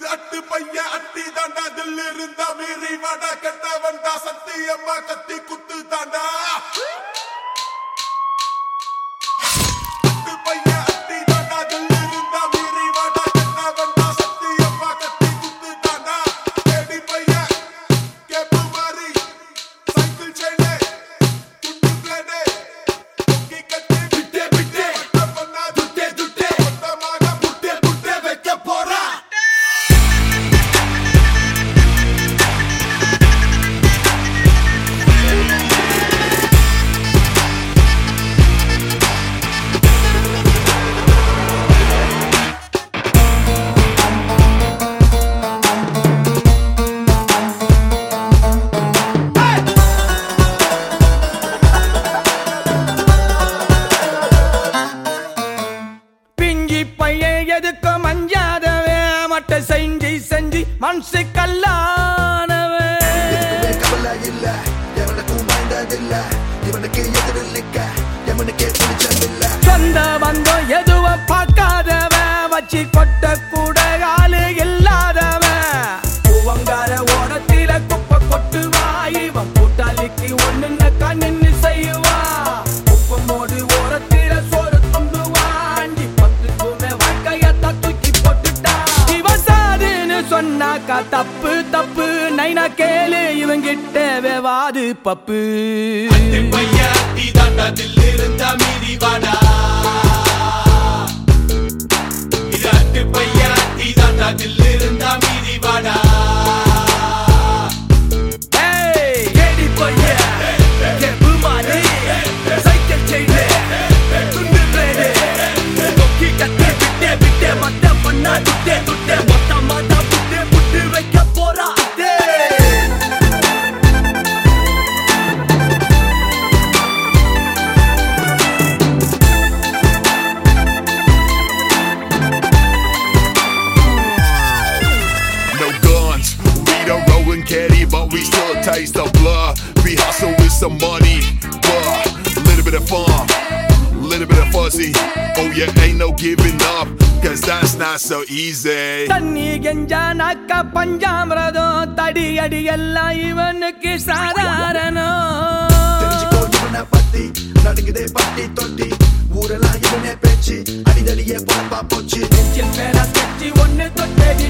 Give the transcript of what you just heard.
இது அட்டு பைய அட்டி தாண்டா தில் இருந்தா மீறி வாடா கெட்டவன் தா சத்தியம்மா கத்தி குத்து தாண்டா அட்டு பைய அட்டி தாண்டா தில் இருந்தா மீறி வாடா கெட்டவன் தா சத்தியம்மா கத்தி குத்து தாண்டா தேடி பைய கேப்பு மாறி சைக்கிள் செயினே துட்டு பிளேடே கொக்கி கட்டி விட்டே விட்டே பண்ணா துட்டே துட்டே மொத்தமாக புட்டே புட்டே வைக்க போறா பிஞ்சி பையன் எதுக்கு மஞ்சாதவே மட்டை செஞ்சு செஞ்சு மனசு கல்லானவன் கவலை இல்ல எவனுக்கும் வாய்ந்ததில்ல இவனுக்கு எதிரில் நிக்க எவனுக்கே பிடிச்சதில்ல சொந்த பந்தம் எதுவும் பார்க்காதவன் வச்சு கொட்ட கூட ஆளு இல்லாதவன் பூவங்கார ஓரத்தில குப்பை கொட்டுவா இவன் கூட்டாளிக்கு ஒண்ணுன்னு கண்ணு செய்வா குப்பமோடு ஓரத்தில சோறு துண்டுவா அண்டி பத்துக்குமே வாழ்க்கையத்தான் தூக்கி போட்டுட்டா இவன் சாதுன்னு சொன்னாக்கா தப்பு தப்பு நைனா கேளு இவங்கிட்ட வேவாது பப்பு பையா நீ தாண்டா தில் இருந்தா மீறி வாடா இது அட்டு பையா நீ தாண்டா தில் இருந்தா மீறி வாடா ஏய், ஏடி பையன், கெப்பு மாறி, சைக்கிள் செயினு, துண்டு பிளேடு, கொக்கி கட்டி விட்டே விட்டே மொத்த பண்ணா துட்டே துட்டே மொத்தமா தான் புட்டு புட்டு வைக்க போறா அத்தே. No guns, we don't roll and caddy, but we still taste the blood. We hustle with some money, but little bit of fun, little bit of fuzzy. Oh yeah, ain't no giving up, cause that's not so easy. தண்ணி கெஞ்சானாக்க பஞ்சாமிரதம் தடி அடி எல்லாம் இவனுக்கு சாதாரணம் தெரிஞ்சுக்கோ இவனை பத்தி நடுங்குதே பட்டி தொட்டி ஊரெல்லாம் இவனே பேச்சு அடிதடியே பொழப்பா போச்சு நெஞ்சில் மேல கட்சி ஒண்ணு தொட்டே